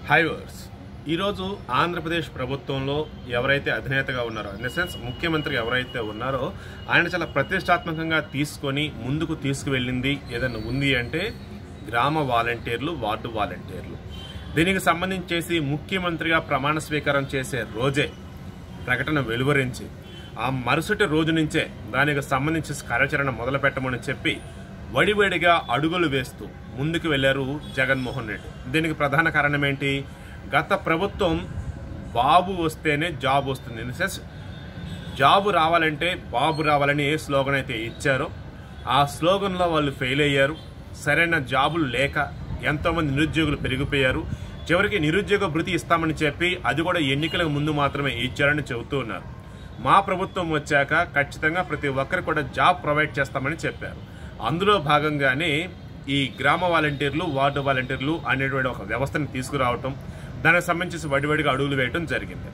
hi verse ఈరోజు ఆంధ్రప్రదేశ్ ప్రభుత్వంలో ఎవరైతే అధినేతగా ఉన్నారో ఇన్ ద సెన్స్ ముఖ్యమంత్రి ఎవరైతే ఉన్నారో ఆయన చాలా ప్రతిష్టాత్మకంగా తీసుకొని ముందుకు తీసుకువెళ్ళింది ఏదైనా ఉంది అంటే గ్రామ వాలంటీర్లు వార్డు వాలంటీర్లు దీనికి సంబంధించేసి ముఖ్యమంత్రిగా ప్రమాణ స్వీకారం చేసే రోజే ప్రకటన వెలువరించి ఆ మరుసటి రోజు నుంచే దానికి సంబంధించి కార్యాచరణ మొదలు పెట్టమని చెప్పి వడివడిగా అడుగులు వేస్తూ ముందుకు వెళ్లారు జగన్మోహన్ రెడ్డి దీనికి ప్రధాన కారణం ఏంటి గత ప్రభుత్వం బాబు వస్తేనే జాబ్ వస్తుంది ఇన్ ద సెన్స్ జాబు రావాలంటే బాబు రావాలని ఏ స్లోగన్ అయితే ఇచ్చారో ఆ స్లోగన్లో వాళ్ళు ఫెయిల్ అయ్యారు సరైన జాబులు లేక ఎంతోమంది నిరుద్యోగులు పెరిగిపోయారు చివరికి నిరుద్యోగ భృతి ఇస్తామని చెప్పి అది కూడా ఎన్నికలకు ముందు మాత్రమే ఇచ్చారని చెబుతూ ఉన్నారు మా ప్రభుత్వం వచ్చాక ఖచ్చితంగా ప్రతి ఒక్కరికి కూడా జాబ్ ప్రొవైడ్ చేస్తామని చెప్పారు అందులో భాగంగానే ఈ గ్రామ వాలంటీర్లు వార్డు వాలంటీర్లు అనేటువంటి ఒక వ్యవస్థను తీసుకురావటం దానికి సంబంధించి వడివడిగా అడుగులు వేయటం జరిగింది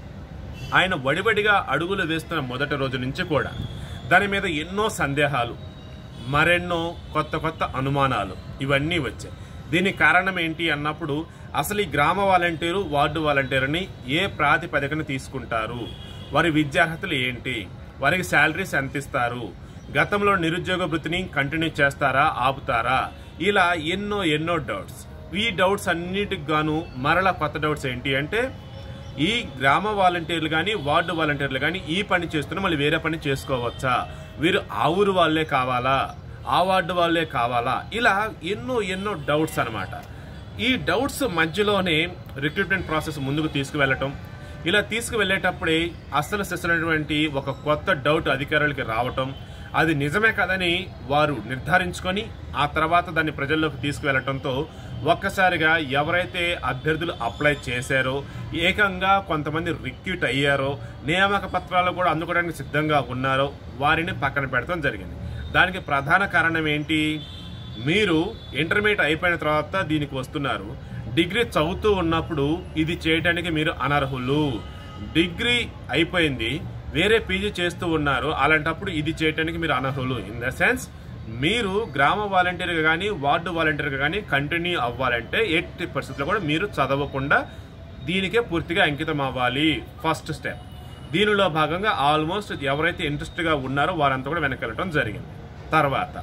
ఆయన వడివడిగా అడుగులు వేస్తున్న మొదటి రోజు నుంచి కూడా దాని మీద ఎన్నో సందేహాలు మరెన్నో కొత్త కొత్త అనుమానాలు ఇవన్నీ వచ్చాయి దీనికి కారణం ఏంటి అన్నప్పుడు అసలు ఈ గ్రామ వాలంటీరు వార్డు వాలంటీర్ని ఏ ప్రాతిపదికన తీసుకుంటారు వారి విద్యార్హతలు ఏంటి వారికి శాలరీస్ ఎంత ఇస్తారు గతంలో నిరుద్యోగ వృత్తిని కంటిన్యూ చేస్తారా ఆపుతారా ఇలా ఎన్నో ఎన్నో డౌట్స్ ఈ డౌట్స్ అన్నిటికి గాను మరలా కొత్త డౌట్స్ ఏంటి అంటే ఈ గ్రామ వాలంటీర్లు కానీ వార్డు వాలంటీర్లు కానీ ఈ పని చేస్తున్న మళ్ళీ వేరే పని చేసుకోవచ్చా వీరు ఆ ఊరు వాళ్ళే కావాలా ఆ వార్డు వాళ్ళే కావాలా ఇలా ఎన్నో ఎన్నో డౌట్స్ అన్నమాట ఈ డౌట్స్ మధ్యలోనే రిక్రూట్మెంట్ ప్రాసెస్ ముందుకు తీసుకువెళ్ళటం ఇలా తీసుకువెళ్ళేటప్పుడే అసలు సిసలైనటువంటి ఒక కొత్త డౌట్ అధికారులకి రావటం అది నిజమే కదని వారు నిర్ధారించుకొని ఆ తర్వాత దాన్ని ప్రజల్లోకి తీసుకువెళ్లటంతో ఒక్కసారిగా ఎవరైతే అభ్యర్థులు అప్లై చేశారో ఏకంగా కొంతమంది రిక్యూట్ అయ్యారో నియామక పత్రాలు కూడా అందుకోవడానికి సిద్ధంగా ఉన్నారో వారిని పక్కన పెడతాం జరిగింది దానికి ప్రధాన కారణం ఏంటి మీరు ఇంటర్మీడియట్ అయిపోయిన తర్వాత దీనికి వస్తున్నారు డిగ్రీ చదువుతూ ఉన్నప్పుడు ఇది చేయడానికి మీరు అనర్హులు డిగ్రీ అయిపోయింది వేరే పీజీ చేస్తూ ఉన్నారు అలాంటప్పుడు ఇది చేయడానికి మీరు అనర్హులు ఇన్ ద సెన్స్ మీరు గ్రామ వాలంటీర్గా కానీ వార్డు వాలంటీర్గా కానీ కంటిన్యూ అవ్వాలంటే ఎట్టి పరిస్థితుల్లో కూడా మీరు చదవకుండా దీనికే పూర్తిగా అంకితం అవ్వాలి ఫస్ట్ స్టెప్ దీనిలో భాగంగా ఆల్మోస్ట్ ఎవరైతే ఇంట్రెస్ట్గా ఉన్నారో వారంతా కూడా వెనకెళ్ళటం జరిగింది తర్వాత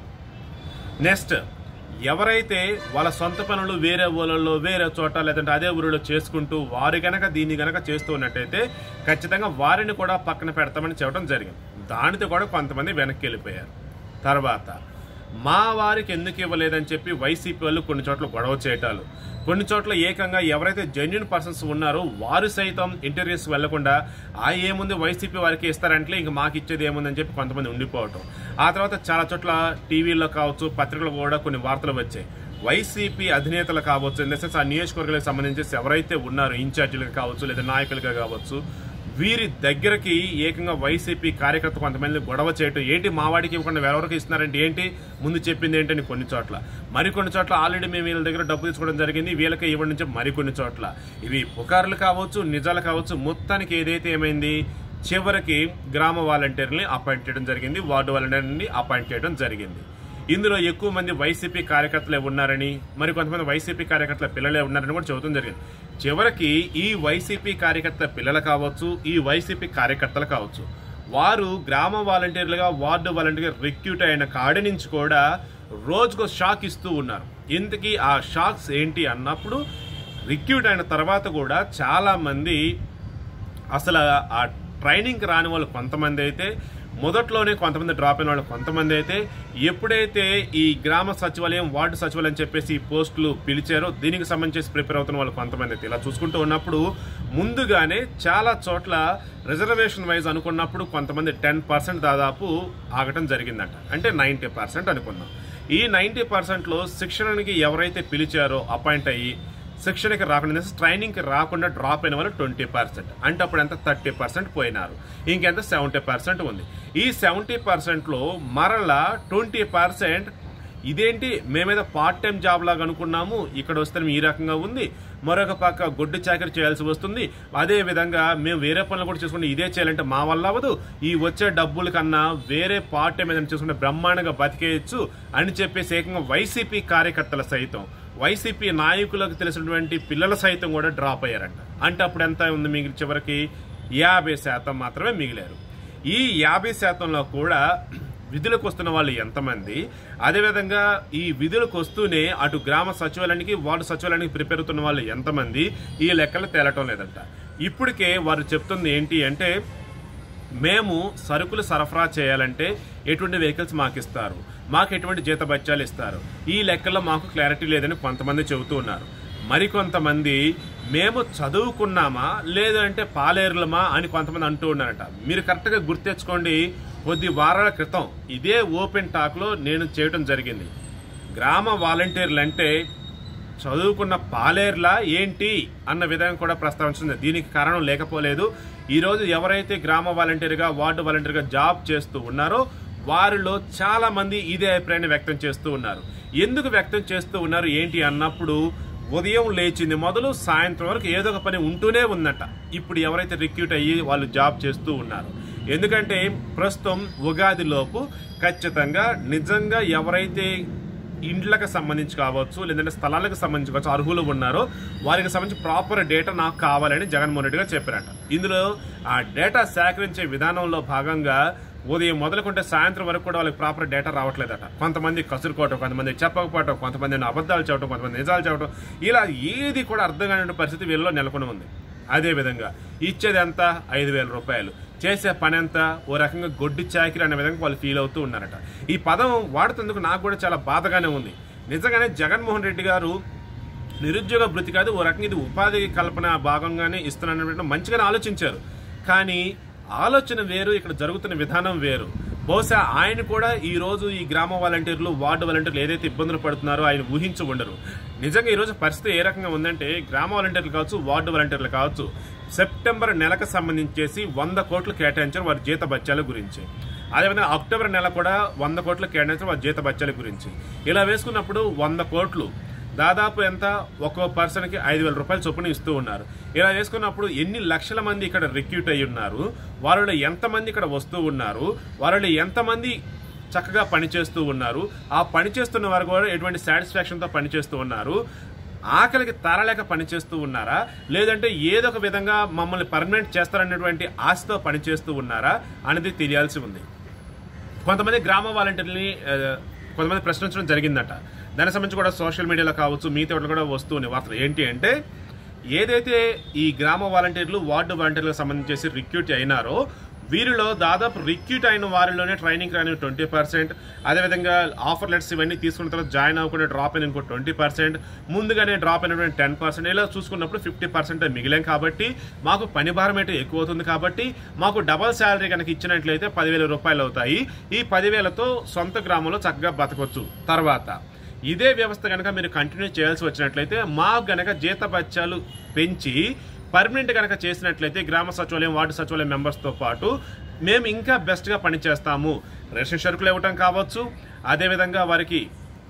నెక్స్ట్ ఎవరైతే వాళ్ళ సొంత పనులు వేరే ఊళ్ళల్లో వేరే చోట లేదంటే అదే ఊరిలో చేసుకుంటూ వారు గనక దీన్ని గనక చేస్తూ ఉన్నట్టయితే ఖచ్చితంగా వారిని కూడా పక్కన పెడతామని చెప్పడం జరిగింది దానితో కూడా కొంతమంది వెనక్కి వెళ్ళిపోయారు తర్వాత మా వారికి ఎందుకు ఇవ్వలేదని చెప్పి వైసీపీ వాళ్ళు కొన్ని చోట్ల గొడవ చేయటాలు కొన్ని చోట్ల ఏకంగా ఎవరైతే జెన్యున్ పర్సన్స్ ఉన్నారో వారు సైతం ఇంటర్వ్యూస్ వెళ్లకుండా ఆ ఏముంది వైసీపీ వారికి ఇస్తారంటే ఇంక మాకు ఇచ్చేది ఏముందని చెప్పి కొంతమంది ఉండిపోవటం ఆ తర్వాత చాలా చోట్ల టీవీలో కావచ్చు పత్రికలు కూడా కొన్ని వార్తలు వచ్చాయి వైసీపీ అధినేతలు కావచ్చు ఇన్ ద సెన్స్ ఆ నియోజకవర్గాలకు సంబంధించి ఎవరైతే ఉన్నారో ఇన్ఛార్జీలుగా కావచ్చు లేదా నాయకులుగా కావచ్చు వీరి దగ్గరకి ఏకంగా వైసీపీ కార్యకర్త కొంతమంది గొడవ చేయటం ఏంటి మా వాడికి ఇవ్వకుండా ఎవరికి ఇస్తున్నారంటే ఏంటి ముందు చెప్పింది ఏంటని కొన్ని చోట్ల మరికొన్ని చోట్ల ఆల్రెడీ మేము వీళ్ళ దగ్గర డబ్బు తీసుకోవడం జరిగింది వీళ్ళకి ఇవ్వడం నుంచి మరికొన్ని చోట్ల ఇవి పుకార్లు కావచ్చు నిజాలు కావచ్చు మొత్తానికి ఏదైతే ఏమైంది చివరికి గ్రామ వాలంటీర్ని అపాయింట్ చేయడం జరిగింది వార్డు వాలంటీర్ని అపాయింట్ చేయడం జరిగింది ఇందులో ఎక్కువ మంది వైసీపీ కార్యకర్తలే ఉన్నారని మరి కొంతమంది వైసీపీ కార్యకర్తల పిల్లలే ఉన్నారని కూడా చెబుతుంది జరిగింది చివరికి ఈ వైసీపీ కార్యకర్తల పిల్లలు కావచ్చు ఈ వైసీపీ కార్యకర్తలు కావచ్చు వారు గ్రామ వాలంటీర్లుగా వార్డు వాలంటీర్గా రిక్రూట్ అయిన కాడి నుంచి కూడా రోజుకు షాక్ ఇస్తూ ఉన్నారు ఇంతకీ ఆ షాక్స్ ఏంటి అన్నప్పుడు రిక్రూట్ అయిన తర్వాత కూడా చాలా మంది అసలు ఆ ట్రైనింగ్కి రాని వాళ్ళు కొంతమంది అయితే మొదట్లోనే కొంతమంది డ్రాప్ అయిన వాళ్ళు కొంతమంది అయితే ఎప్పుడైతే ఈ గ్రామ సచివాలయం వార్డు సచివాలయం చెప్పేసి ఈ పోస్టులు పిలిచారో దీనికి సంబంధించి ప్రిపేర్ అవుతున్న వాళ్ళు కొంతమంది అయితే ఇలా చూసుకుంటూ ఉన్నప్పుడు ముందుగానే చాలా చోట్ల రిజర్వేషన్ వైజ్ అనుకున్నప్పుడు కొంతమంది టెన్ పర్సెంట్ దాదాపు ఆగటం జరిగిందంట అంటే నైంటీ పర్సెంట్ అనుకున్నాం ఈ నైంటీ పర్సెంట్లో శిక్షణకి ఎవరైతే పిలిచారో అపాయింట్ అయ్యి శిక్షణకి రాకుండా ట్రైనింగ్కి రాకుండా డ్రాప్ అయిన వాళ్ళు ట్వంటీ పర్సెంట్ అంటే అప్పుడు ఎంత థర్టీ పర్సెంట్ పోయినారు ఇంకెంత సెవెంటీ పర్సెంట్ ఉంది ఈ సెవెంటీ పర్సెంట్లో మరలా ట్వంటీ పర్సెంట్ ఇదేంటి మేమేదో పార్ట్ టైం జాబ్ లాగా అనుకున్నాము ఇక్కడ వస్తే ఈ రకంగా ఉంది మరొక పక్క గొడ్డు చాకరీ చేయాల్సి వస్తుంది అదే విధంగా మేము వేరే పనులు కూడా చేసుకుంటే ఇదే చేయాలంటే మా వల్ల అవ్వదు ఈ వచ్చే డబ్బుల కన్నా వేరే పార్ట్ టైం ఏదైనా చేసుకుంటే బ్రహ్మాండంగా బతికేయచ్చు అని చెప్పేసి ఏకంగా వైసీపీ కార్యకర్తల సైతం వైసీపీ నాయకులకు తెలిసినటువంటి పిల్లల సైతం కూడా డ్రాప్ అయ్యారంట అంటే అప్పుడు ఎంత ఉంది మిగిలి చివరికి యాభై శాతం మాత్రమే మిగిలారు ఈ యాభై శాతంలో కూడా విధులకు వస్తున్న వాళ్ళు ఎంతమంది అదేవిధంగా ఈ విధులకు వస్తూనే అటు గ్రామ సచివాలయానికి వార్డు సచివాలయానికి ప్రిపేర్ అవుతున్న వాళ్ళు ఎంతమంది ఈ లెక్కలు తేలటం లేదంట ఇప్పటికే వారు చెప్తుంది ఏంటి అంటే మేము సరుకులు సరఫరా చేయాలంటే ఎటువంటి వెహికల్స్ మాకు ఇస్తారు మాకు ఎటువంటి జీత బత్యాలు ఇస్తారు ఈ లెక్కల్లో మాకు క్లారిటీ లేదని కొంతమంది చెబుతూ ఉన్నారు మరికొంతమంది మేము చదువుకున్నామా లేదంటే పాలేరులమా అని కొంతమంది అంటూ ఉన్నారట మీరు కరెక్ట్గా గుర్తెచ్చుకోండి కొద్ది వారాల క్రితం ఇదే ఓపెన్ టాక్లో నేను చేయటం జరిగింది గ్రామ వాలంటీర్లు అంటే చదువుకున్న పాలేర్లా ఏంటి అన్న విధంగా కూడా ప్రస్తావించింది దీనికి కారణం లేకపోలేదు ఈరోజు ఎవరైతే గ్రామ వాలంటీర్గా వార్డు వాలంటీర్గా జాబ్ చేస్తూ ఉన్నారో వారిలో చాలా మంది ఇదే అభిప్రాయాన్ని వ్యక్తం చేస్తూ ఉన్నారు ఎందుకు వ్యక్తం చేస్తూ ఉన్నారు ఏంటి అన్నప్పుడు ఉదయం లేచింది మొదలు సాయంత్రం వరకు ఏదో ఒక పని ఉంటూనే ఉందట ఇప్పుడు ఎవరైతే రిక్రూట్ అయ్యి వాళ్ళు జాబ్ చేస్తూ ఉన్నారు ఎందుకంటే ప్రస్తుతం ఉగాది లోపు ఖచ్చితంగా నిజంగా ఎవరైతే ఇండ్లకు సంబంధించి కావచ్చు లేదంటే స్థలాలకు సంబంధించి కావచ్చు అర్హులు ఉన్నారో వారికి సంబంధించి ప్రాపర్ డేటా నాకు కావాలని జగన్మోహన్ రెడ్డి గారు చెప్పారట ఇందులో ఆ డేటా సేకరించే విధానంలో భాగంగా ఉదయం మొదలుకుంటే సాయంత్రం వరకు కూడా వాళ్ళకి ప్రాపర్ డేటా రావట్లేదట కొంతమంది కసురుకోవటం కొంతమంది చెప్పకపోవటం కొంతమంది అబద్ధాలు చెప్పడం కొంతమంది నిజాలు చెప్పడం ఇలా ఏది కూడా అర్థం కాని పరిస్థితి వీళ్ళలో నెలకొని ఉంది అదే విధంగా ఇచ్చేది ఎంత ఐదు వేల రూపాయలు చేసే పని ఎంత ఓ రకంగా గొడ్డి చాకిరి అనే విధంగా వాళ్ళు ఫీల్ అవుతూ ఉన్నారట ఈ పదం వాడుతందుకు నాకు కూడా చాలా బాధగానే ఉంది నిజంగానే జగన్మోహన్ రెడ్డి గారు నిరుద్యోగ భృతి కాదు ఓ రకంగా ఇది ఉపాధి కల్పన భాగంగానే ఇస్తున్నానని మంచిగానే ఆలోచించారు కానీ ఆలోచన వేరు ఇక్కడ జరుగుతున్న విధానం వేరు బహుశా ఆయన కూడా ఈ రోజు ఈ గ్రామ వాలంటీర్లు వార్డు వాలంటీర్లు ఏదైతే ఇబ్బందులు పడుతున్నారో ఆయన ఊహించి ఉండరు నిజంగా ఈ రోజు పరిస్థితి ఏ రకంగా ఉందంటే గ్రామ వాలంటీర్లు కావచ్చు వార్డు వాలంటీర్లు కావచ్చు సెప్టెంబర్ నెలకు సంబంధించేసి వంద కోట్లు కేటాయించారు వారి జీత బత్యాల గురించి అదేవిధంగా అక్టోబర్ నెల కూడా వంద కోట్లు కేటాయించారు వారి జీత బత్యాల గురించి ఇలా వేసుకున్నప్పుడు వంద కోట్లు దాదాపు ఎంత ఒక్కో పర్సన్కి ఐదు వేల రూపాయల చొప్పున ఇస్తూ ఉన్నారు ఇలా వేసుకున్నప్పుడు ఎన్ని లక్షల మంది ఇక్కడ రిక్రూట్ అయి ఉన్నారు వారిలో ఎంతమంది ఇక్కడ వస్తూ ఉన్నారు వారిలో ఎంతమంది చక్కగా పనిచేస్తూ ఉన్నారు ఆ పనిచేస్తున్న వారు కూడా ఎటువంటి సాటిస్ఫాక్షన్తో పనిచేస్తూ ఉన్నారు ఆకలికి తరలేక పనిచేస్తూ ఉన్నారా లేదంటే ఏదో ఒక విధంగా మమ్మల్ని పర్మనెంట్ చేస్తారనేటువంటి ఆశతో పనిచేస్తూ ఉన్నారా అనేది తెలియాల్సి ఉంది కొంతమంది గ్రామ వాలంటీర్ని ఆ, కొంతమంది ప్రశ్నించడం జరిగిందట దానికి సంబంధించి కూడా సోషల్ మీడియాలో కావచ్చు మిగతా వాటిలో కూడా వస్తూ వార్తలు ఏంటి అంటే ఏదైతే ఈ గ్రామ వాలంటీర్లు వార్డు వాలంటీర్లకు సంబంధించేసి రిక్రూట్ అయినారో వీరిలో దాదాపు రిక్రూట్ అయిన వారిలోనే ట్రైనింగ్ రాని ట్వంటీ పర్సెంట్ అదేవిధంగా ఆఫర్ లెటర్స్ ఇవన్నీ తీసుకున్న తర్వాత జాయిన్ అవ్వకుండా డ్రాప్ అయిన ఇంకో ట్వంటీ పర్సెంట్ ముందుగానే డ్రాప్ అయినటువంటి టెన్ పర్సెంట్ ఇలా చూసుకున్నప్పుడు ఫిఫ్టీ పర్సెంట్ మిగిలాం కాబట్టి మాకు పని భారం అయితే ఎక్కువ అవుతుంది కాబట్టి మాకు డబల్ శాలరీ కనుక ఇచ్చినట్లయితే పదివేల రూపాయలు అవుతాయి ఈ పదివేలతో సొంత గ్రామంలో చక్కగా బతకొచ్చు తర్వాత ఇదే వ్యవస్థ కనుక మీరు కంటిన్యూ చేయాల్సి వచ్చినట్లయితే మా గనక జీత బత్యాలు పెంచి పర్మనెంట్ కనుక చేసినట్లయితే గ్రామ సచివాలయం వార్డు సచివాలయం మెంబర్స్తో పాటు మేము ఇంకా బెస్ట్గా పనిచేస్తాము రేషన్ సరుకులు ఇవ్వటం కావచ్చు అదేవిధంగా వారికి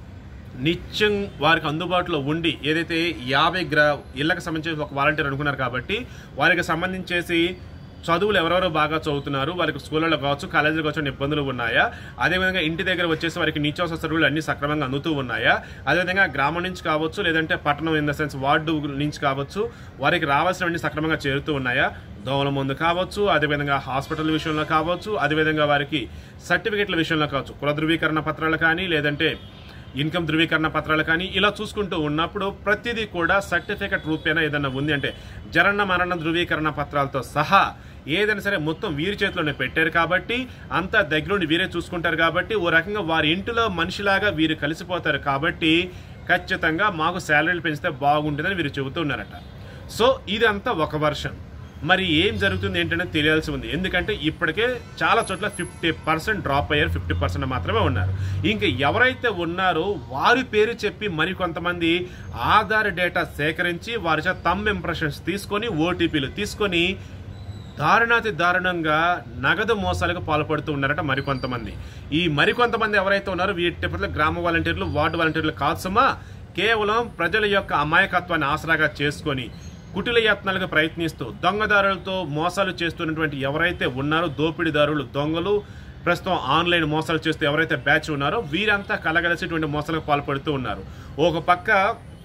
నిత్యం వారికి అందుబాటులో ఉండి ఏదైతే యాభై గ్రా ఇళ్లకు సంబంధించి ఒక వాలంటీర్ అనుకున్నారు కాబట్టి వారికి సంబంధించేసి చదువులు ఎవరెవరు బాగా చదువుతున్నారు వారికి స్కూళ్ళలో కావచ్చు కాలేజీలో కావచ్చు ఏమైనా ఇబ్బందులు ఉన్నాయా అదేవిధంగా ఇంటి దగ్గర వచ్చేసి వారికి నిత్యావసర సరుకులు అన్ని సక్రమంగా అందుతూ ఉన్నాయా అదేవిధంగా గ్రామం నుంచి కావచ్చు లేదంటే పట్టణం ఇన్ ద సెన్స్ వార్డు నుంచి కావచ్చు వారికి రావాల్సినవన్నీ సక్రమంగా చేరుతూ ఉన్నాయా దోమల మందు కావచ్చు అదేవిధంగా హాస్పిటల్ విషయంలో కావచ్చు అదేవిధంగా వారికి సర్టిఫికెట్ల విషయంలో కావచ్చు కుల ధృవీకరణ పత్రాలు కానీ లేదంటే ఇన్కమ్ ధృవీకరణ పత్రాలు కానీ ఇలా చూసుకుంటూ ఉన్నప్పుడు ప్రతిదీ కూడా సర్టిఫికెట్ రూపేణ ఏదన్నా ఉంది అంటే జనన మరణ ధృవీకరణ పత్రాలతో సహా ఏదైనా సరే మొత్తం వీరి చేతిలోనే పెట్టారు కాబట్టి అంతా దగ్గరుండి వీరే చూసుకుంటారు కాబట్టి ఓ రకంగా వారి ఇంటిలో మనిషిలాగా వీరు కలిసిపోతారు కాబట్టి ఖచ్చితంగా మాకు శాలరీలు పెంచితే బాగుంటుందని వీరు చెబుతున్నారట సో ఇదంతా ఒక వర్షన్ మరి ఏం జరుగుతుంది ఏంటనే తెలియాల్సి ఉంది ఎందుకంటే ఇప్పటికే చాలా చోట్ల ఫిఫ్టీ పర్సెంట్ డ్రాప్ అయ్యారు ఫిఫ్టీ పర్సెంట్ మాత్రమే ఉన్నారు ఇంకా ఎవరైతే ఉన్నారో వారి పేరు చెప్పి మరి కొంతమంది ఆధార్ డేటా సేకరించి వారి చేత తమ్ ఇంప్రెషన్స్ తీసుకొని ఓటీపీలు తీసుకొని దారుణాతి దారుణంగా నగదు మోసాలకు పాల్పడుతూ ఉన్నారట మరికొంతమంది ఈ మరికొంతమంది ఎవరైతే ఉన్నారో వీటి పట్ల గ్రామ వాలంటీర్లు వార్డు వాలంటీర్లు కాదు సుమా కేవలం ప్రజల యొక్క అమాయకత్వాన్ని ఆసరాగా చేసుకొని కుటిల యత్నాలకు ప్రయత్నిస్తూ దొంగదారులతో మోసాలు చేస్తున్నటువంటి ఎవరైతే ఉన్నారో దోపిడీదారులు దొంగలు ప్రస్తుతం ఆన్లైన్ మోసాలు చేస్తూ ఎవరైతే బ్యాచ్ ఉన్నారో వీరంతా కలగలిసేటువంటి మోసాలకు పాల్పడుతూ ఉన్నారు ఒక పక్క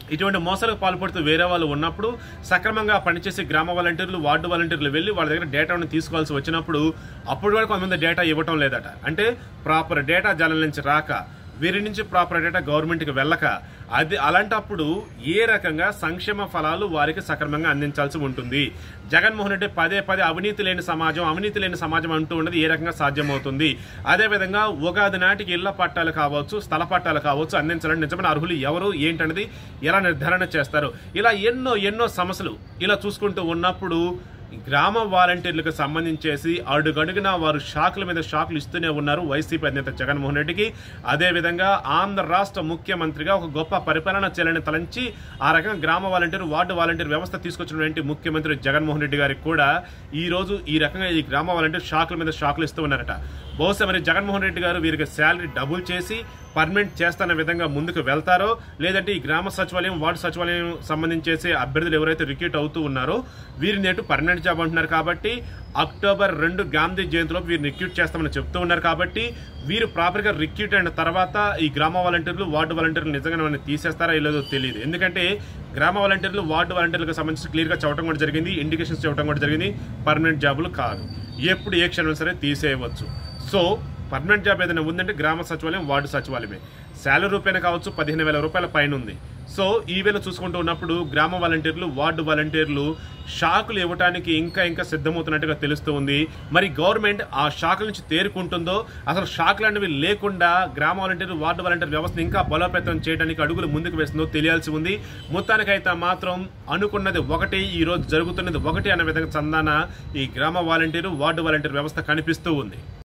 ఇటువంటి మోసాలకు పాల్పడుతూ వేరే వాళ్ళు ఉన్నప్పుడు సక్రమంగా పనిచేసే గ్రామ వాలంటీర్లు వార్డు వాలంటీర్లు వెళ్ళి వాళ్ళ దగ్గర డేటాను తీసుకోవాల్సి వచ్చినప్పుడు అప్పటి వరకు కొంతమంది డేటా ఇవ్వటం లేదట అంటే ప్రాపర్ డేటా జనాల నుంచి రాక వీరి నుంచి ప్రాపర్ డేటా గవర్నమెంట్కి వెళ్ళక అది అలాంటప్పుడు ఏ రకంగా సంక్షేమ ఫలాలు వారికి సక్రమంగా అందించాల్సి ఉంటుంది జగన్మోహన్ రెడ్డి పదే పదే అవినీతి లేని సమాజం అవినీతి లేని సమాజం అంటూ ఉన్నది ఏ రకంగా సాధ్యమవుతుంది అదేవిధంగా ఉగాది నాటికి ఇళ్ల పట్టాలు కావచ్చు స్థల పట్టాలు కావచ్చు అందించాలని నిజమైన అర్హులు ఎవరు ఏంటనేది ఎలా నిర్ధారణ చేస్తారు ఇలా ఎన్నో ఎన్నో సమస్యలు ఇలా చూసుకుంటూ ఉన్నప్పుడు గ్రామ వాలంటీర్లకు సంబంధించేసి అడుగడుగునా వారు షాకుల మీద షాకులు ఇస్తూనే ఉన్నారు వైసీపీ అధినేత జగన్మోహన్ రెడ్డికి అదేవిధంగా ఆంధ్ర రాష్ట్ర ముఖ్యమంత్రిగా ఒక గొప్ప పరిపాలన చేయాలని తలంచి ఆ రకంగా గ్రామ వాలంటీర్ వార్డు వాలంటీర్ వ్యవస్థ తీసుకొచ్చినటువంటి ముఖ్యమంత్రి జగన్మోహన్ రెడ్డి గారికి కూడా ఈ రోజు ఈ రకంగా ఈ గ్రామ వాలంటీర్ షాకుల మీద షాకులు ఇస్తూ ఉన్నారట బహుశా మరి జగన్మోహన్ రెడ్డి గారు వీరికి శాలరీ డబుల్ చేసి పర్మనెంట్ చేస్తున్న విధంగా ముందుకు వెళ్తారో లేదంటే ఈ గ్రామ సచివాలయం వార్డు సచివాలయం సంబంధించేసే అభ్యర్థులు ఎవరైతే రిక్రూట్ అవుతూ ఉన్నారో వీరి నేటు పర్మనెంట్ జాబ్ అంటున్నారు కాబట్టి అక్టోబర్ రెండు గాంధీ జయంతిలో వీరు రిక్రూట్ చేస్తామని చెప్తూ ఉన్నారు కాబట్టి వీరు ప్రాపర్ గా రిక్రూట్ అయిన తర్వాత ఈ గ్రామ వాలంటీర్లు వార్డు వాలంటీర్లు నిజంగా మనం తీసేస్తారా లేదో తెలియదు ఎందుకంటే గ్రామ వాలంటీర్లు వార్డు వాలంటీర్లకు సంబంధించి క్లియర్ గా చెప్పడం కూడా జరిగింది ఇండికేషన్స్ చెప్పడం కూడా జరిగింది పర్మనెంట్ జాబులు కాదు ఎప్పుడు ఏ క్షణం సరే తీసేయవచ్చు సో పర్మనెంట్ జాబ్ ఏదైనా ఉందంటే గ్రామ సచివాలయం వార్డు సచివాలయమే శాలరీ రూపాయన కావచ్చు పదిహేను వేల రూపాయల పైన ఉంది సో ఈ వేళ చూసుకుంటూ ఉన్నప్పుడు గ్రామ వాలంటీర్లు వార్డు వాలంటీర్లు షాకులు ఇవ్వడానికి ఇంకా ఇంకా సిద్ధమవుతున్నట్టుగా తెలుస్తూ ఉంది మరి గవర్నమెంట్ ఆ షాకుల నుంచి తేరుకుంటుందో అసలు షాకులు అనేవి లేకుండా గ్రామ వాలంటీర్ వార్డు వాలంటీర్ వ్యవస్థను ఇంకా బలోపేతం చేయడానికి అడుగులు ముందుకు వేస్తుందో తెలియాల్సి ఉంది మొత్తానికైతే మాత్రం అనుకున్నది ఒకటి ఈ రోజు జరుగుతున్నది ఒకటి అనే విధంగా చందాన ఈ గ్రామ వాలంటీరు వార్డు వాలంటీర్ వ్యవస్థ కనిపిస్తూ ఉంది